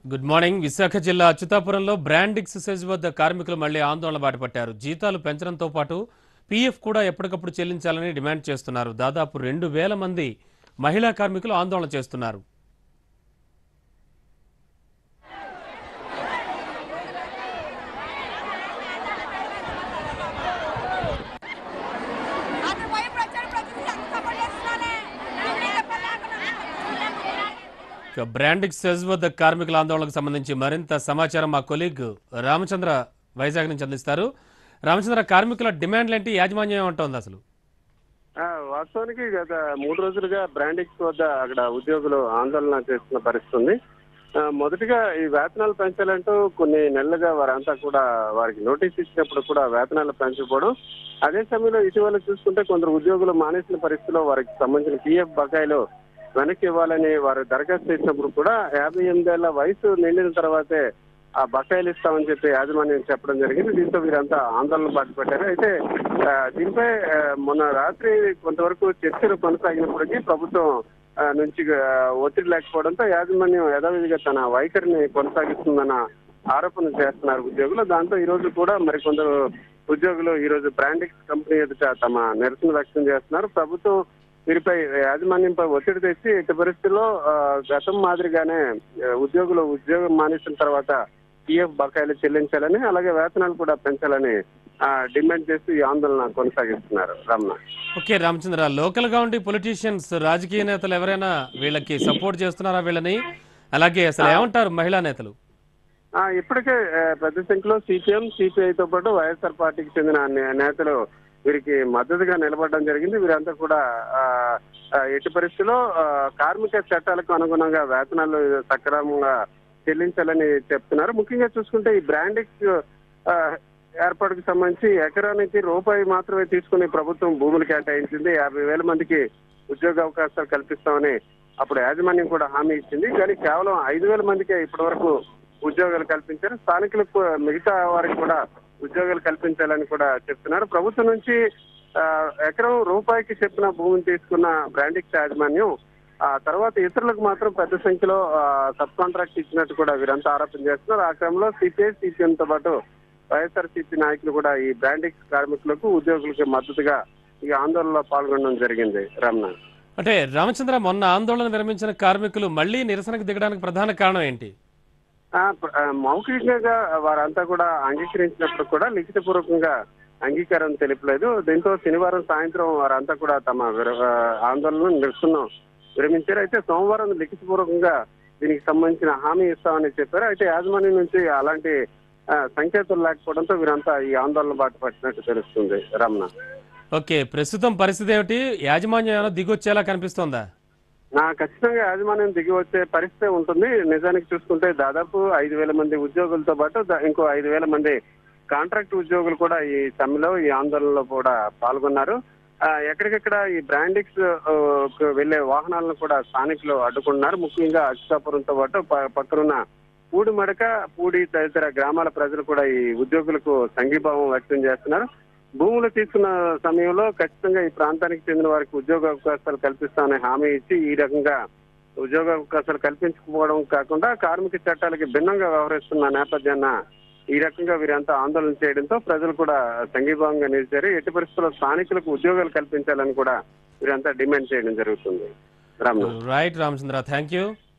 good morning Visakha జిల్లా అచ్యుతాపురంలో brand exercise వద్ద కార్మికులు మళ్లీ ఆందోళన బాటపట్టారు జీతాలు పెంచడంతో పాటు పీఎఫ్ కూడా ఎప్పటికప్పుడు చెల్లించాలని డిమాండ్ చేస్తున్నారు దాదాపు రెండు వేల మంది మహిళా కార్మికులు ఆందోళన చేస్తున్నారు అతను పోయి ప్రచారం ప్రతిదీ అంత సపోర్ట్ చేస్తున్నానే నువ్వు చెప్పలేకున్నా ఇక బ్రాండ్ ఎక్సర్సైజ్ వద్ద కార్మికుల ఆందోళనకు సంబంధించి మరింత సమాచారం మా కొలీగ్ రామచంద్ర వైజాగ్ నుంచి అందిస్తారు రామచంద్ర కార్మికుల డిమాండ్లు ఏంటి యాజమాన్యం ఏమంటోంది అసలు ఆ, వాస్తవానికి గత మూడు రోజులుగా బ్రాండిక్స్ వద్ద అక్కడ ఉద్యోగులు ఆందోళన చేస్తున్న పరిస్థితి ఉంది ఆ, మొదటిగా ఈ వేతనాలు పెంచాలంటూ కొన్ని నెలలుగా వారంతా కూడా వారికి నోటీస్ ఇచ్చినప్పుడు కూడా వేతనాలు పెంచకపోవడం అదే సమయంలో ఇటీవల చూసుకుంటే కొందరు ఉద్యోగులు మానేసిన పరిస్థితిలో వారికి సంబంధించిన పిఎఫ్ బకాయిలు వెనక్కి ఇవ్వాలని వారు దరఖాస్తు చేసినప్పుడు కూడా యాభై ఎనిమిదేళ్ల వయసు నిండిన తర్వాతే ఆ బకాయిలు ఇస్తామని చెప్పి యాజమాన్యం చెప్పడం జరిగింది దీంతో వీరంతా ఆందోళన బాటపడ్డారు అయితే ఆ, దీనిపై ఆ, మొన్న రాత్రి కొంతవరకు చర్చలు కొనసాగినప్పటికీ ప్రభుత్వం ఆ, నుంచి ఆ, ఒత్తిడి లేకపోవడంతో యాజమాన్యం యథావిధిగా తన వైఖరిని కొనసాగిస్తుందన్న ఆరోపణ చేస్తున్నారు ఉద్యోగులు దాంతో ఈ రోజు కూడా మరికొందరు ఉద్యోగులు ఈ రోజు బ్రాండిక్స్ కంపెనీ ఎదుట తమ నిరసన వ్యక్తం చేస్తున్నారు ప్రభుత్వం వీరిపై యాజమాన్యంపై ఒత్తిడి తెచ్చి ఇటు పరిస్థితుల్లో ఆ, గతం మాదిరిగానే ఆ, ఉద్యోగులు ఉద్యోగం మానేసిన తర్వాత పిఎఫ్ బకాయిలు చెల్లించాలని అలాగే వేతనాలు కూడా పెంచాలని ఆ, డిమాండ్ చేస్తూ ఈ ఆందోళన కొనసాగిస్తున్నారు రమణ ఓకే రామచంద్ర లోకల్ గా ఉండి పొలిటీషియన్స్ రాజకీయ నేతలు ఎవరైనా వీళ్ళకి సపోర్ట్ చేస్తున్నారా వీళ్ళని అలాగే అసలు ఏమంటారు మహిళా నేతలు ఆ, ఇప్పటికే ఆ, పెద్ద సంఖ్యలో సిపిఎం సిపిఐతో పాటు వైఎస్ఆర్ పార్టీకి చెందిన నే- నేతలు వీరికి మద్దతుగా నిలబడడం జరిగింది వీరంతా కూడా ఆ, ఆ, ఎట్టి పరిస్థితుల్లో ఆ, కార్మిక చట్టాలకు అనుగుణంగా వేతనాలు సక్రమంగా చెల్లించాలని చెప్తున్నారు ముఖ్యంగా చూసుకుంటే ఈ బ్రాండిక్స్ ఆ, ఏర్పాటుకు సంబంధించి ఎకరానికి రూపాయి మాత్రమే తీసుకుని ప్రభుత్వం భూములు కేటాయించింది యాభై వేల మందికి ఉద్యోగ అవకాశాలు కల్పిస్తామని అప్పుడు యాజమాన్యం కూడా హామీ ఇచ్చింది కానీ కేవలం ఐదు వేల మందికే ఇప్పటి వరకు ఉద్యోగాలు కల్పించారు స్థానికులకు మిగతా వారికి కూడా ఉద్యోగాలు కల్పించాలని కూడా చెప్తున్నారు ప్రభుత్వం నుంచి ఆ, ఎకరం రూపాయికి చెప్పిన భూమిని తీసుకున్న బ్రాండిక్స్ యాజమాన్యం ఆ తర్వాత ఇతరులకు మాత్రం పెద్ద సంఖ్యలో సబ్ కాంట్రాక్ట్ ఇచ్చినట్టు కూడా వీరంతా ఆరోపణ చేస్తున్నారు ఆ క్రమంలో సిపిఐ సిపిఎం తో పాటు వైఎస్ఆర్సీపీ నాయకులు కూడా ఈ బ్రాండిక్స్ కార్మికులకు ఉద్యోగులకు మద్దతుగా ఈ ఆందోళనలో పాల్గొనడం జరిగింది రమణ అంటే రామచంద్ర మొన్న ఆందోళన విరమించిన కార్మికులు మళ్లీ నిరసనకు దిగడానికి ప్రధాన కారణం ఏంటి ఆ, ప్ర- ఆ, మౌఖికంగా వారంతా కూడా అంగీకరించినప్పుడు కూడా లిఖిత పూర్వకంగా అంగీకారం తెలిపలేదు దీంతో శనివారం సాయంత్రం వారంతా కూడా తమ విర- ఆ, ఆందోళన నిరసన విరమించారు అయితే సోమవారం లిఖిత పూర్వకంగా దీనికి సంబంధించిన హామీ ఇస్తామని చెప్పారు అయితే యాజమాన్యం నుంచి అలాంటి ఆ, సంకేతాలు లేకపోవడంతో వీరంతా ఈ ఆందోళన బాట పట్టినట్టు తెలుస్తుంది రమణ ఓకే ప్రస్తుతం పరిస్థితి ఏమిటి యాజమాన్యం ఏమైనా దిగొచ్చేలా కనిపిస్తోందా నా ఖచ్చితంగా యాజమాన్యం దిగి వచ్చే పరిస్థితి ఉంటుంది నిజానికి చూసుకుంటే దాదాపు ఐదు వేల మంది ఉద్యోగులతో పాటు ద- ఇంకో ఐదు వేల మంది కాంట్రాక్ట్ ఉద్యోగులు కూడా ఈ సమ్మెలో ఈ ఆందోళనలో కూడా పాల్గొన్నారు ఆ, ఎక్కడికెక్కడ ఈ బ్రాండిక్స్ ఆ, కు వెళ్లే వాహనాలను కూడా స్థానికులు అడ్డుకుంటున్నారు ముఖ్యంగా అచ్యుతాపురంతో పాటు ప- పక్కనున్న పూడి మడక పూడి తదితర గ్రామాల ప్రజలు కూడా ఈ ఉద్యోగులకు సంఘీభావం వ్యక్తం చేస్తున్నారు భూములు తీసుకున్న సమయంలో ఖచ్చితంగా ఈ ప్రాంతానికి చెందిన వారికి ఉద్యోగ అవకాశాలు కల్పిస్తామని హామీ ఇచ్చి ఈ రకంగా ఉద్యోగ అవకాశాలు కల్పించకపోవడం కాకుండా కార్మిక చట్టాలకి భిన్నంగా వ్యవహరిస్తున్న నేపథ్యాన ఈ రకంగా వీరంతా ఆందోళన చేయడంతో ప్రజలు కూడా సంఘీభావంగా నిలిచారు ఎట్టి పరిస్థితుల్లో స్థానికులకు ఉద్యోగాలు కల్పించాలని కూడా వీరంతా డిమాండ్ చేయడం జరుగుతుంది Ramana right Ramachandra thank you